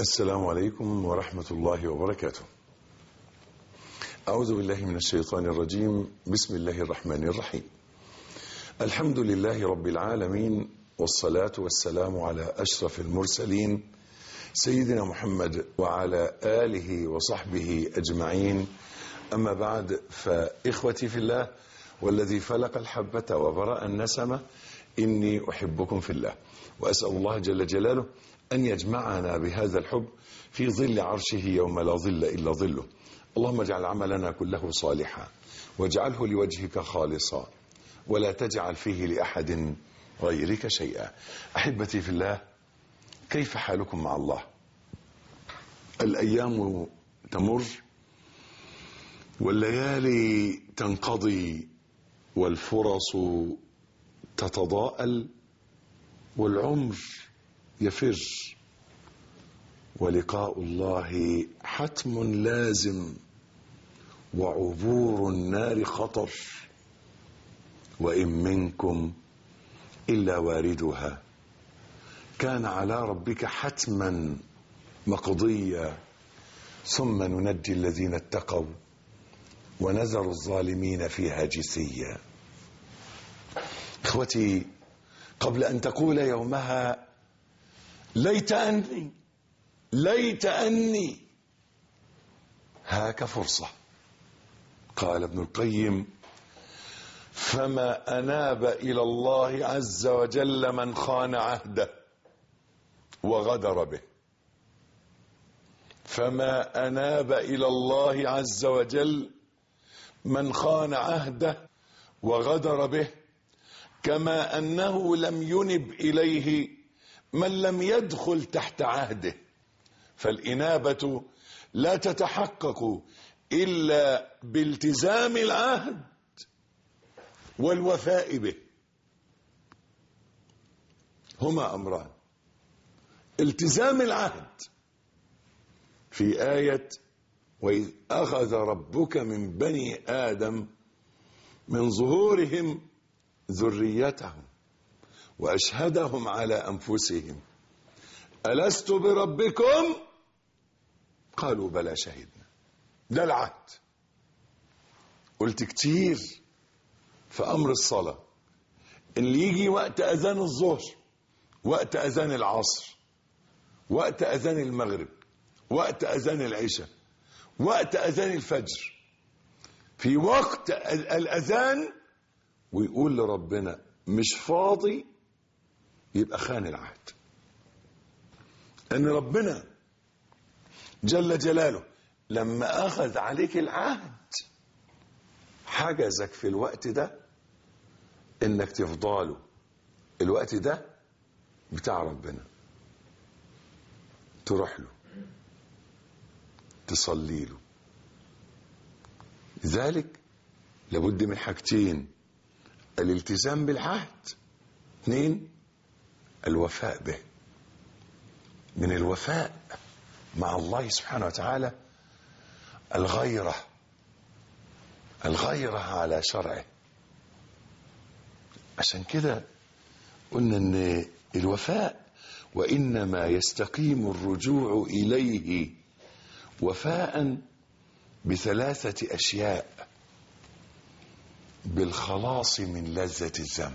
السلام عليكم ورحمة الله وبركاته. أعوذ بالله من الشيطان الرجيم، بسم الله الرحمن الرحيم. الحمد لله رب العالمين والصلاة والسلام على أشرف المرسلين سيدنا محمد وعلى آله وصحبه أجمعين. أما بعد فإخوتي في الله والذي فلق الحبة وبرأ النسمة إني أحبكم في الله وأسأل الله جل جلاله أن يجمعنا بهذا الحب في ظل عرشه يوم لا ظل إلا ظله اللهم اجعل عملنا كله صالحا واجعله لوجهك خالصا ولا تجعل فيه لأحد غيرك شيئا أحبتي في الله كيف حالكم مع الله الأيام تمر والليالي تنقضي والفرص تتضاءل والعمر يفر ولقاء الله حتم لازم وعبور النار خطر وإن منكم إلا واردها كان على ربك حتما مقضيا ثم ننجي الذين اتقوا ونذر الظالمين فيها جثيا اخوتي قبل ان تقول يومها ليت اني ليت اني هاك فرصه قال ابن القيم فما اناب الى الله عز وجل من خان عهده وغدر به فما اناب الى الله عز وجل من خان عهده وغدر به كما انه لم ينب اليه من لم يدخل تحت عهده فالانابه لا تتحقق الا بالتزام العهد والوفاء به هما امران التزام العهد في ايه واذ اخذ ربك من بني ادم من ظهورهم ذريتهم واشهدهم على انفسهم الست بربكم قالوا بلى شهدنا ده العهد قلت كتير في امر الصلاه اللي يجي وقت اذان الظهر وقت اذان العصر وقت اذان المغرب وقت اذان العشاء وقت اذان الفجر في وقت الاذان ويقول لربنا مش فاضي يبقى خان العهد ان ربنا جل جلاله لما اخذ عليك العهد حجزك في الوقت ده انك تفضاله الوقت ده بتاع ربنا تروح له تصلي له لذلك لابد من حاجتين الالتزام بالعهد اثنين الوفاء به من الوفاء مع الله سبحانه وتعالى الغيرة الغيرة على شرعه عشان كده قلنا ان الوفاء وانما يستقيم الرجوع اليه وفاء بثلاثة اشياء بالخلاص من لذة الذنب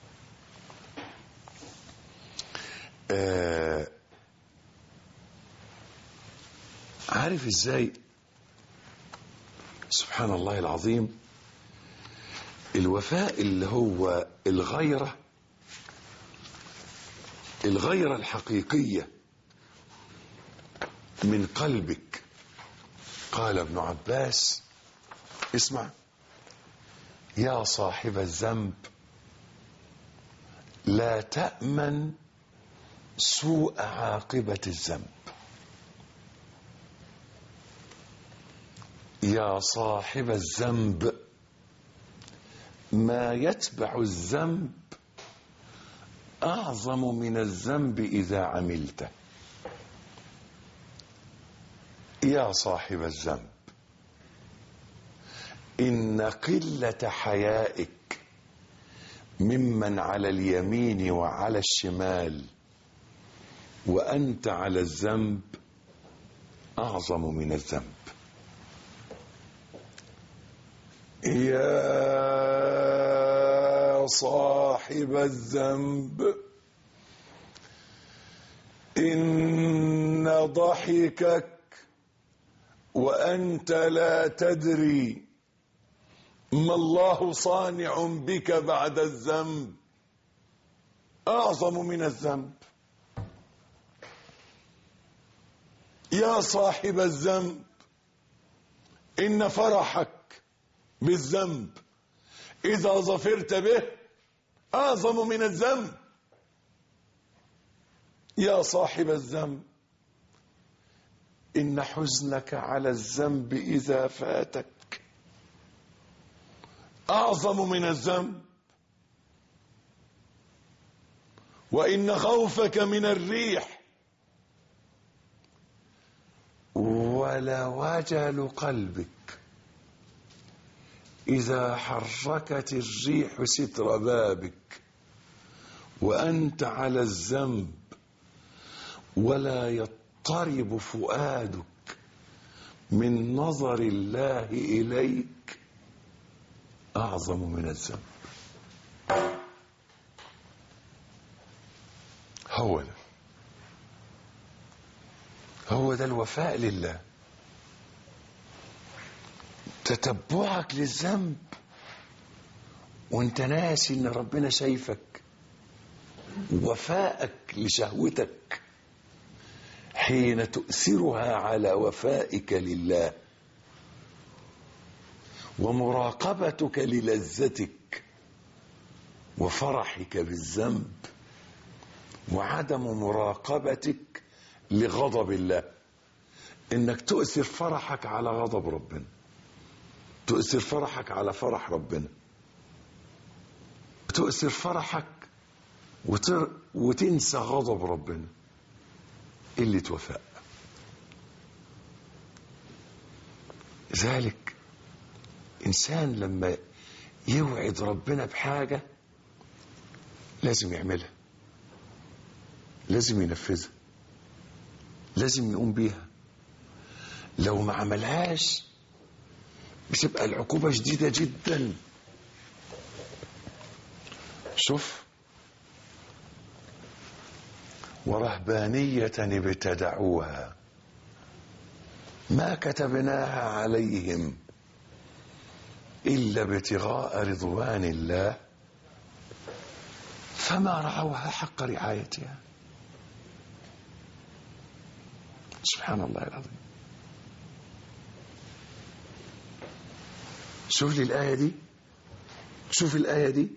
آه عارف ازاي سبحان الله العظيم الوفاء اللي هو الغيرة الغيرة الحقيقية من قلبك قال ابن عباس اسمع يا صاحب الذنب لا تأمن سوء عاقبة الذنب يا صاحب الذنب ما يتبع الذنب أعظم من الذنب إذا عملته يا صاحب الذنب إن قلة حيائك ممن على اليمين وعلى الشمال وأنت على الذنب أعظم من الذنب يا صاحب الذنب إن ضحكك وأنت لا تدري ما الله صانع بك بعد الذنب أعظم من الذنب يا صاحب الذنب إن فرحك بالذنب إذا ظفرت به أعظم من الذنب يا صاحب الذنب إن حزنك على الذنب إذا فاتك أعظم من الذنب وإن خوفك من الريح ولوجل قلبك إذا حركت الريح ستر بابك وأنت على الذنب ولا يضطرب فؤادك من نظر الله إليك أعظم من الذنب هو ده هو ده الوفاء لله تتبعك للذنب وانت ناسي ان ربنا شايفك وفائك لشهوتك حين تؤثرها على وفائك لله ومراقبتك للذتك وفرحك بالذنب وعدم مراقبتك لغضب الله انك تؤثر فرحك على غضب ربنا تؤثر فرحك على فرح ربنا تؤثر فرحك وتر وتنسى غضب ربنا قلة وفاء ذلك إنسان لما يوعد ربنا بحاجة لازم يعملها لازم ينفذها لازم يقوم بيها لو ما عملهاش بتبقى العقوبة شديدة جدا شوف ورهبانية ابتدعوها ما كتبناها عليهم إلا ابتغاء رضوان الله فما رعوها حق رعايتها سبحان الله العظيم شوف لي الآية دي شوف الآية دي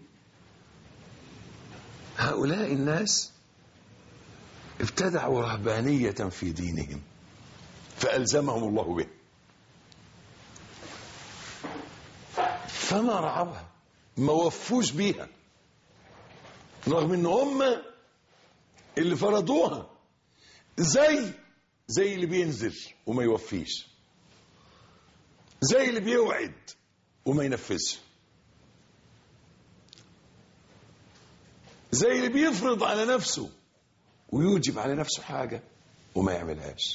هؤلاء الناس ابتدعوا رهبانية في دينهم فألزمهم الله به فما رعوها ما وفوش بيها رغم ان هم اللي فرضوها زي زي اللي بينزل وما يوفيش زي اللي بيوعد وما ينفذش زي اللي بيفرض على نفسه ويوجب على نفسه حاجة وما يعملهاش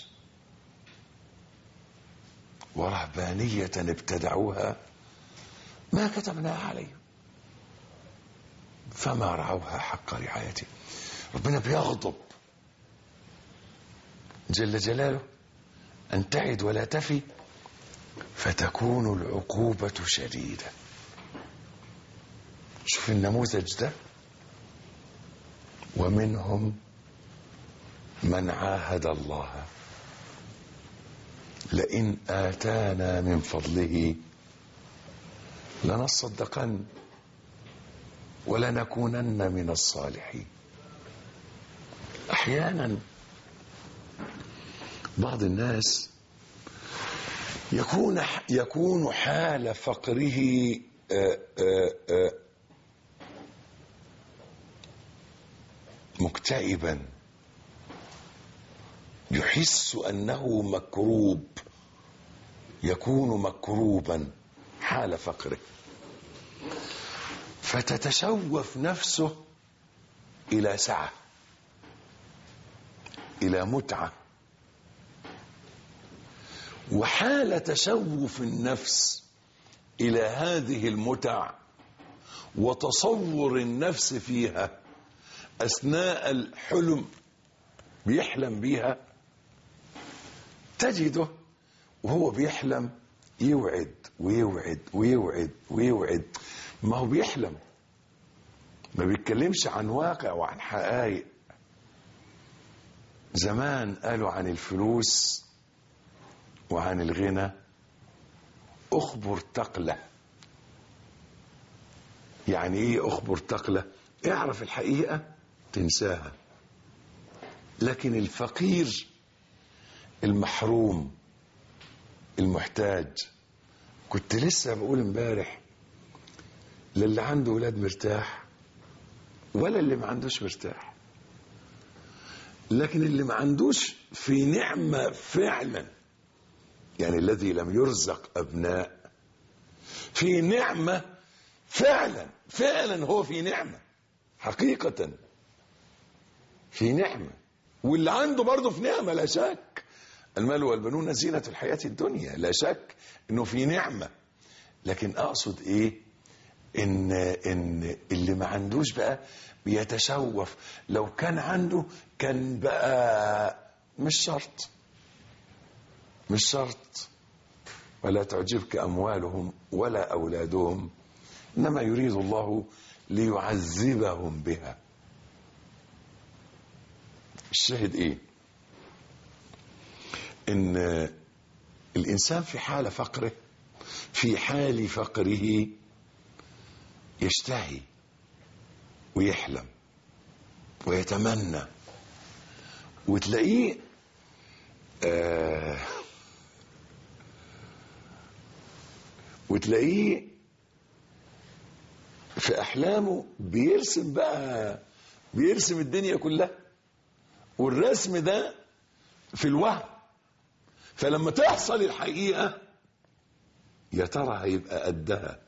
ورهبانية ابتدعوها ما كتبناها عليهم فما رعوها حق رعايته ربنا بيغضب جل جلاله أن تعد ولا تفي فتكون العقوبة شديدة شوف النموذج ده ومنهم من عاهد الله لئن آتانا من فضله لنصدقن ولنكونن من الصالحين احيانا بعض الناس يكون يكون حال فقره آآ آآ مكتئبا يحس انه مكروب يكون مكروبا حال فقره فتتشوف نفسه الى سعه الى متعه وحال تشوف النفس إلى هذه المتع وتصور النفس فيها أثناء الحلم بيحلم بيها تجده وهو بيحلم يوعد ويوعد ويوعد ويوعد ما هو بيحلم ما بيتكلمش عن واقع وعن حقائق زمان قالوا عن الفلوس وعن الغنى اخبر تقلة يعني ايه اخبر تقلة اعرف الحقيقة تنساها لكن الفقير المحروم المحتاج كنت لسه بقول امبارح للي عنده ولاد مرتاح ولا اللي ما عندوش مرتاح لكن اللي ما عندوش في نعمة فعلا يعني الذي لم يرزق أبناء في نعمة فعلا فعلا هو في نعمة حقيقة في نعمة واللي عنده برضه في نعمة لا شك المال والبنون زينة الحياة الدنيا لا شك انه في نعمة لكن اقصد ايه ان ان اللي ما عندوش بقى بيتشوف لو كان عنده كان بقى مش شرط مش شرط ولا تعجبك اموالهم ولا اولادهم انما يريد الله ليعذبهم بها الشاهد ايه ان الانسان في حال فقره في حال فقره يشتهي ويحلم ويتمنى وتلاقيه آه وتلاقيه في احلامه بيرسم بقى بيرسم الدنيا كلها والرسم ده في الوهم فلما تحصل الحقيقه يا ترى هيبقى قدها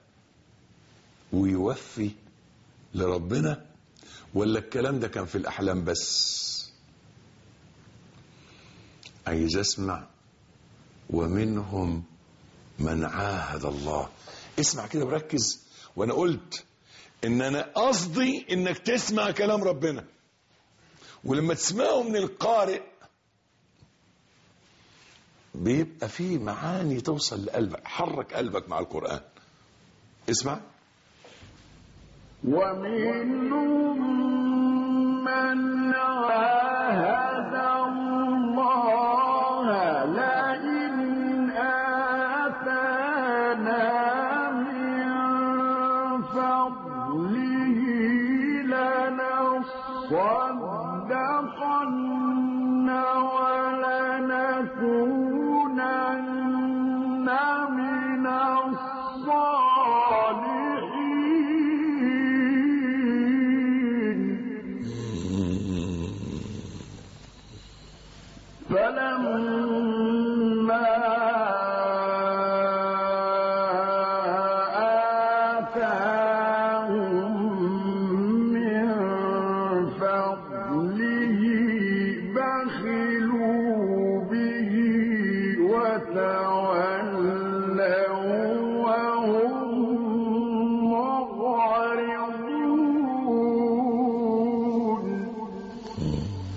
ويوفي لربنا ولا الكلام ده كان في الاحلام بس عايز اسمع ومنهم من عاهد الله اسمع كده وركز وانا قلت ان انا قصدي انك تسمع كلام ربنا ولما تسمعه من القارئ بيبقى فيه معاني توصل لقلبك حرك قلبك مع القرآن اسمع ومنهم من عاهد الله لئن آتانا من فضله لنصدقن ولنكونن من الصالحين فلما آتاهم من فضله بخلوا به وتولوا وهم معرضون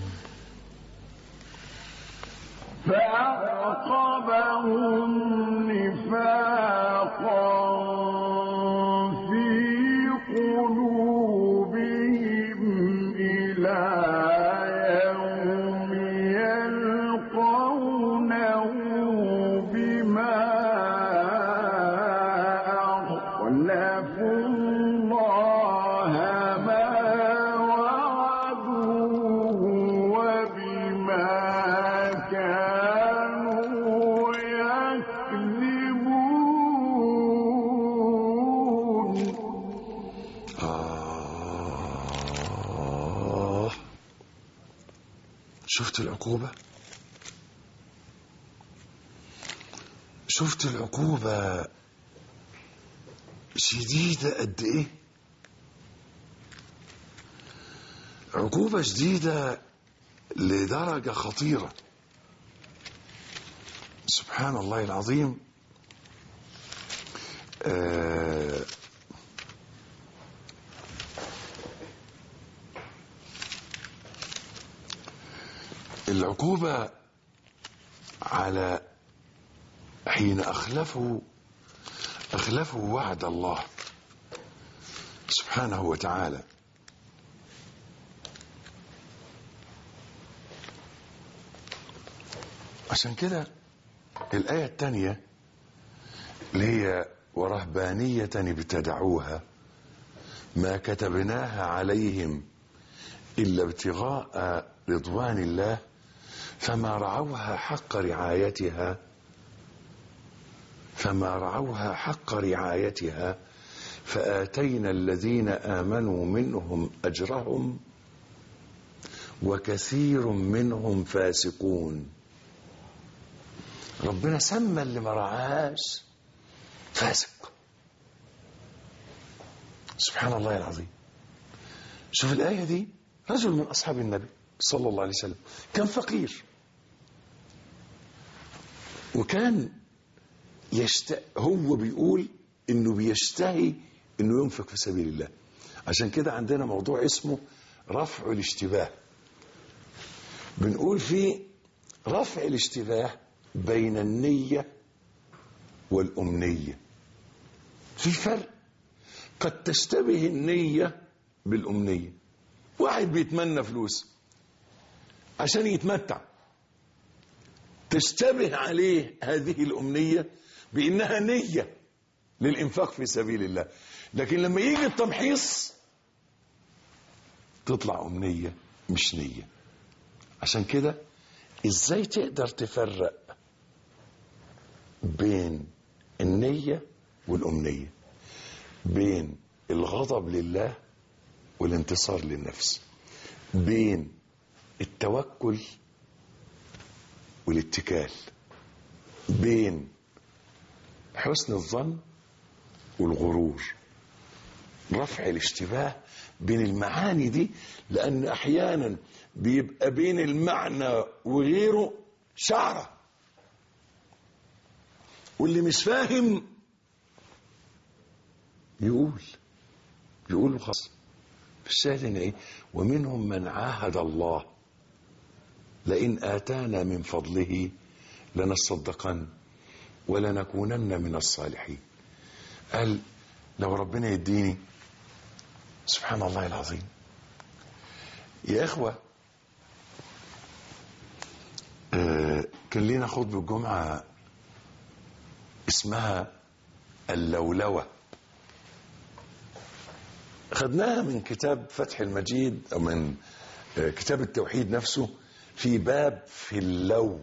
فأعقبهم نفاقا في قلوبهم إلى يوم يلقونه بما أخلفوا الله ما وعدوه وبما كانوا يكذبون آه شفت العقوبة شفت العقوبة شديدة قد ايه عقوبة شديدة لدرجة خطيرة سبحان الله العظيم آه العقوبة على حين أخلفوا أخلفوا وعد الله سبحانه وتعالى عشان كده الآية الثانية اللي هي ورهبانية ابتدعوها ما كتبناها عليهم إلا ابتغاء رضوان الله فما رعوها حق رعايتها فما رعوها حق رعايتها فآتينا الذين آمنوا منهم أجرهم وكثير منهم فاسقون ربنا سمى اللي ما رعاهاش فاسق سبحان الله العظيم شوف الآية دي رجل من أصحاب النبي صلى الله عليه وسلم كان فقير وكان يشت... هو بيقول انه بيشتهي انه ينفق في سبيل الله عشان كده عندنا موضوع اسمه رفع الاشتباه بنقول فيه رفع الاشتباه بين النية والأمنية في فرق قد تشتبه النية بالأمنية واحد بيتمنى فلوس عشان يتمتع تشتبه عليه هذه الأمنية بأنها نية للإنفاق في سبيل الله لكن لما يجي التمحيص تطلع أمنية مش نية عشان كده ازاي تقدر تفرق بين النية والأمنية بين الغضب لله والانتصار للنفس بين التوكل والاتكال بين حسن الظن والغرور رفع الاشتباه بين المعاني دي لأن أحيانا بيبقى بين المعنى وغيره شعرة واللي مش فاهم يقول يقول خلاص في الشاهد هنا ايه ومنهم من عاهد الله لئن آتانا من فضله لنصدقن ولنكونن من الصالحين قال لو ربنا يديني سبحان الله العظيم يا إخوة آه كان لنا خطبة الجمعة اسمها اللولوة خدناها من كتاب فتح المجيد أو من آه كتاب التوحيد نفسه في باب في اللو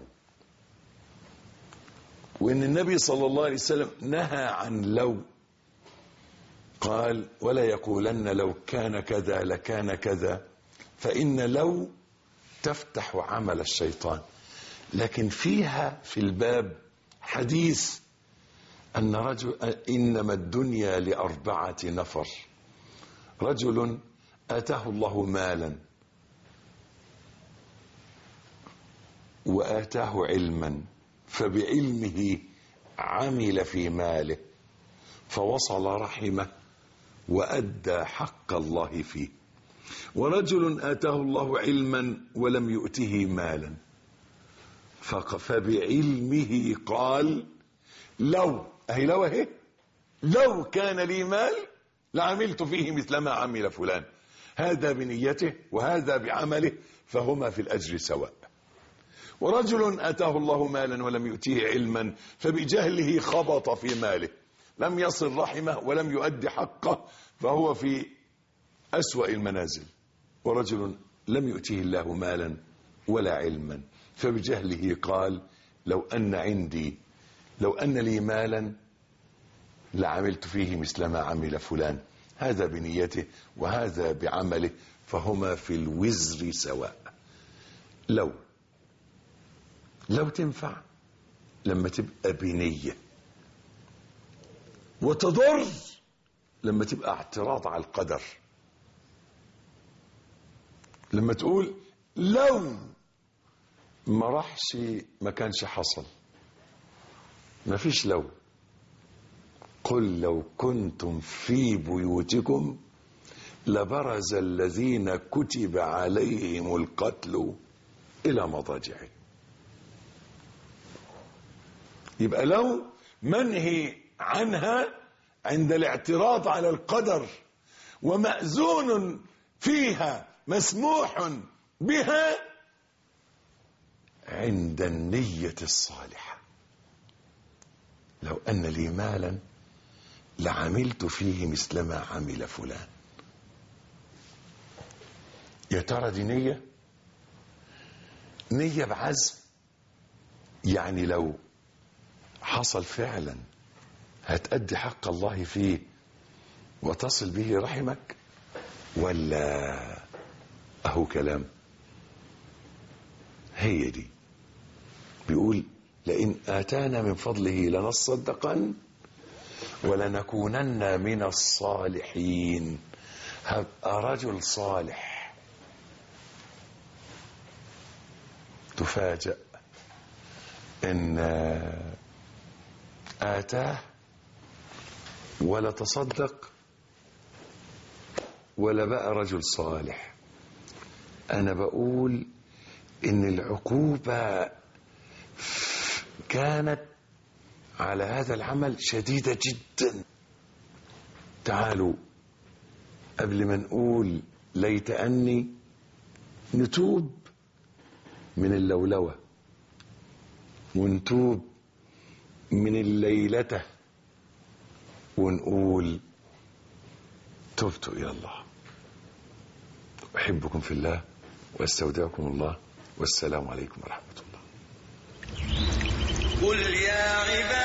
وإن النبي صلى الله عليه وسلم نهى عن لو قال ولا يقولن لو كان كذا لكان كذا فإن لو تفتح عمل الشيطان لكن فيها في الباب حديث أن رجل إنما الدنيا لأربعة نفر رجل آتاه الله مالا وآتاه علما فبعلمه عمل في ماله فوصل رحمه وأدى حق الله فيه ورجل آتاه الله علما ولم يؤته مالا فبعلمه قال لو أهي لو أهي لو كان لي مال لعملت فيه مثل ما عمل فلان هذا بنيته وهذا بعمله فهما في الأجر سواء ورجل آتاه الله مالا ولم يؤتيه علما فبجهله خبط في ماله لم يصل رحمه ولم يؤدي حقه فهو في أسوأ المنازل ورجل لم يؤتيه الله مالا ولا علما فبجهله قال لو أن عندي لو أن لي مالا لعملت فيه مثل ما عمل فلان هذا بنيته وهذا بعمله فهما في الوزر سواء لو لو تنفع لما تبقى بنية وتضر لما تبقى اعتراض على القدر لما تقول لو ما راحش ما كانش حصل ما فيش لو قل لو كنتم في بيوتكم لبرز الذين كتب عليهم القتل إلى مضاجعهم يبقى لو منهي عنها عند الاعتراض على القدر ومأذون فيها مسموح بها عند النية الصالحة لو أن لي مالا لعملت فيه مثلما عمل فلان يا ترى دي نية نية بعزم يعني لو حصل فعلا هتأدي حق الله فيه وتصل به رحمك ولا اهو كلام هي دي بيقول لئن آتانا من فضله لنصدقن ولنكونن من الصالحين هبقى رجل صالح تفاجأ ان آتاه ولا تصدق ولا بقى رجل صالح انا بقول ان العقوبة كانت على هذا العمل شديدة جدا تعالوا قبل ما نقول ليت أني نتوب من اللولوة ونتوب من الليلة ونقول تبت إلى الله أحبكم في الله واستودعكم الله والسلام عليكم ورحمة الله قل يا عبادي